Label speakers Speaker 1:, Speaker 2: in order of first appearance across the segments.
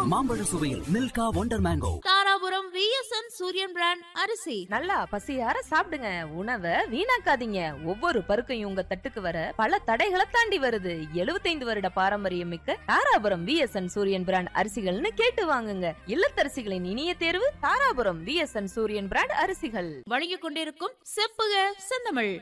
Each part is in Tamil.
Speaker 1: மாம்பழ சுவையில் Milka wonder mango
Speaker 2: Dharapuram VSN Suriyan brand அரிசி
Speaker 3: நல்லா பசியார சாப்பிடுங்க உணவை வீணாக்காதீங்க ஒவ்வொரு பருக்கையும் உங்க தட்டுக்கு வர பல தடைகளை தாண்டி வருது 75 வருட பாரம்பரியம் மிக்க தாராபுரம் விஎஸ்என் சூரியன் பிராண்ட் அரிசிகள்னு கேட்டு வாங்குங்க இல்லத்தரசிகளின் இனிய தேர்வு தாராபுரம் விஎஸ்என் சூரியன் பிராண்ட் அரிசிகள்
Speaker 2: வழங்கிக் கொண்டிருக்கும் செப்புக செந்தமிழ்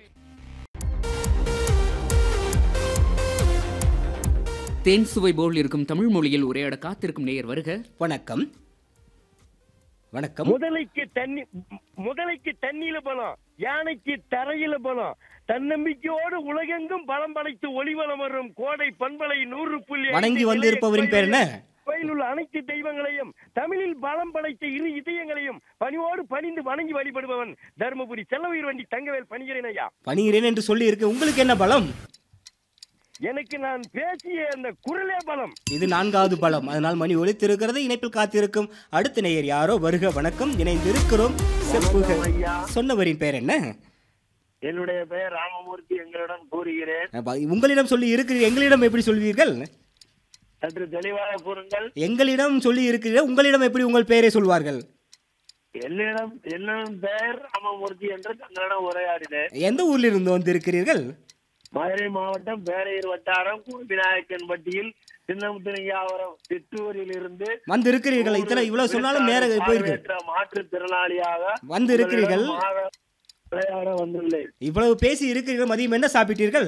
Speaker 4: தேன் சுவை போல் இருக்கும் தமிழ் மொழியில் உரையாட காத்திருக்கும் நேயர் வருக
Speaker 5: வணக்கம் வணக்கம்
Speaker 6: முதலைக்கு தண்ணி மு- முதலைக்கு தண்ணியில பலம் யானைக்கு தரையில பலம் தன்னம்பிக்கையோடு உலகெங்கும் பலம் படைத்து ஒளிவலம் வரும் கோடை பண்பலை நூறு புள்ளி ஐந்து
Speaker 5: வணங்கி வந்து
Speaker 6: இளைய
Speaker 5: இருப்பவரின் பேர் என்ன
Speaker 6: கோயிலில் உள்ள அனைத்து தெய்வங்களையும் தமிழில் பலம் படைத்த இரு இதயங்களையும் பணிவோடு பணிந்து வணங்கி வழிபடுபவன் தருமபுரி செல்லவீர் வண்டி தங்கவேல் பணிகிறேன் ஐயா
Speaker 5: பணிகிறேன் என்று சொல்லி இருக்கு உங்களுக்கு என்ன பலம்
Speaker 6: எனக்கு நான் பேசிய அந்த குரலே பலம்
Speaker 5: இது நான்காவது பலம் அதனால் மணி ஒலித்திருக்கிறது இணைப்பில் காத்திருக்கும் அடுத்த நேயர் யாரோ வருக வணக்கம் இணைந்திருக்கிறோம் செப்புக சொன்னவரின் பேர் என்ன
Speaker 6: என்னுடைய பெயர் ராமமூர்த்தி எங்களிடம் கூறுகிறேன்
Speaker 5: அப்ப உங்களிடம் சொல்லி இருக்கிறீர்கள் எங்களிடம் எப்படி சொல்வீர்கள்
Speaker 6: சற்று தெளிவாக கூறுங்கள்
Speaker 5: எங்களிடம் சொல்லி இருக்கிறீர்கள் உங்களிடம் எப்படி உங்கள் பெயரை சொல்வார்கள்
Speaker 6: என்னிடம் என்னிடம் பெயர் ராமமூர்த்தி என்று தங்களிடம் உரையாடினேன்
Speaker 5: எந்த ஊரில் இருந்து வந்திருக்கிறீர்கள்
Speaker 6: மதுரை மாவட்டம் பேரையூர் வட்டாரம் விநாயக்கன்பட்டியில் சின்னமுத்திரையாவரம் சிற்றூரில் இருந்து
Speaker 5: வந்து இருக்கிறீர்கள் இத்தனை இவ்வளவு சொன்னாலும் நேரம் போயிருக்கு
Speaker 6: பார்வையற்ற மாற்றுத்திறனாளியாக
Speaker 5: வந்து இருக்கிறீர்கள்
Speaker 6: உங்களிடம் மாத- விளையாட வந்துள்ளேன்
Speaker 5: இவ்வளவு பேசி இருக்கிறீர்கள் மதியம் என்ன சாப்பிட்டீர்கள்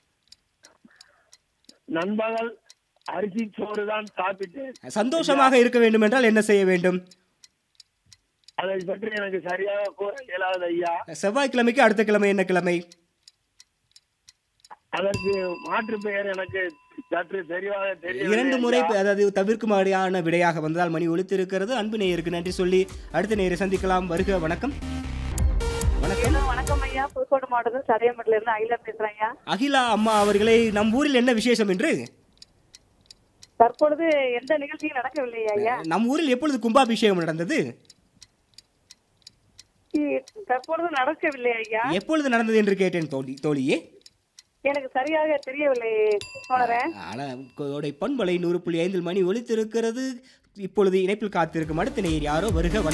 Speaker 6: நண்பகல் அரிசி சோறு தான் சாப்பிட்டேன்
Speaker 5: சந்தோஷமாக இருக்க வேண்டும் என்றால் என்ன செய்ய வேண்டும்
Speaker 6: அதை பற்றி எனக்கு சரியாக கூற இயலாது ஐயா
Speaker 5: செவ்வாய்க்கிழமைக்கு அடுத்த கிழமை என்ன கிழமை
Speaker 6: அதற்கு மாற்று பெயர் எனக்கு சற்று தெளிவாக தெரிய
Speaker 5: இரண்டு முறை அதாவது தவிர்க்கும்படியான விடையாக வந்ததால் மணி ஒலித்திருக்கிறது அன்பு நேயருக்கு நன்றி சொல்லி அடுத்த நேயரை சந்திக்கலாம் வருக வணக்கம் வணக்கம்
Speaker 7: வணக்கம் ஐயா புதுக்கோட்டை மாவட்டத்தில் சடையம்பட்டில இருந்து அகிலா பேசுறேன் ஐயா
Speaker 5: அகிலா அம்மா அவர்களே நம் ஊரில் என்ன விசேஷம் என்று
Speaker 7: தற்பொழுது எந்த நிகழ்ச்சியும் நடக்கவில்லை ஐயா
Speaker 5: நம் ஊரில் எப்பொழுது கும்பாபிஷேகம் நடந்தது
Speaker 7: இ- தற்பொழுது நடக்கவில்லை ஐயா
Speaker 5: எப்பொழுது நடந்தது என்று கேட்டேன் தோழி தோழியே
Speaker 7: எனக்கு சரியாக தெரியவில்லை உணரேன்
Speaker 5: ஆனால் கோடை பண்பலை நூறு புள்ளி ஐந்தில் மணி ஒலித்திருக்கிறது இப்பொழுது இணைப்பில் காத்திருக்கும் அடுத்த நேயர் யாரோ வருக வணக்கம்